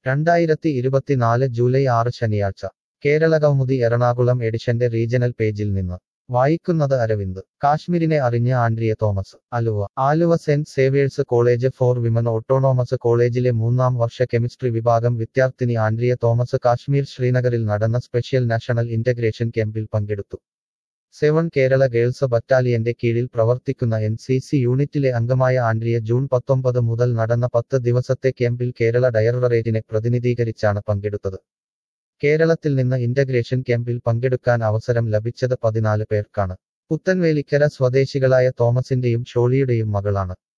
രണ്ടായിരത്തി ഇരുപത്തിനാല് ജൂലൈ ആറ് ശനിയാഴ്ച കേരളകൗമുദി എറണാകുളം എഡിഷന്റെ റീജണൽ പേജിൽ നിന്ന് വായിക്കുന്നത് അരവിന്ദ് കാശ്മീരിനെ അറിഞ്ഞ Andrea Thomas Aluva Aluva Saint Xavier's college for women autonomous കോളേജിലെ മൂന്നാം വർഷ കെമിസ്ട്രി വിഭാഗം വിദ്യാർത്ഥിനി ആൻഡ്രിയ തോമസ് കാശ്മീർ ശ്രീനഗറിൽ നടന്ന സ്പെഷ്യൽ നാഷണൽ ഇന്റഗ്രേഷൻ ക്യാമ്പിൽ പങ്കെടുത്തു സെവൻ കേരള ഗേൾസ് ബറ്റാലിയന്റെ കീഴിൽ പ്രവർത്തിക്കുന്ന എൻ സി സി യൂണിറ്റിലെ അംഗമായ ആൻഡ്രിയ ജൂൺ പത്തൊമ്പത് മുതൽ നടന്ന പത്ത് ദിവസത്തെ ക്യാമ്പിൽ കേരള ഡയറക്ടറേറ്റിനെ പ്രതിനിധീകരിച്ചാണ് പങ്കെടുത്തത് കേരളത്തിൽ നിന്ന് ഇന്റഗ്രേഷൻ ക്യാമ്പിൽ പങ്കെടുക്കാൻ അവസരം ലഭിച്ചത് പതിനാല് പേർക്കാണ് പുത്തൻവേലിക്കര സ്വദേശികളായ തോമസിന്റെയും ഷോളിയുടെയും മകളാണ്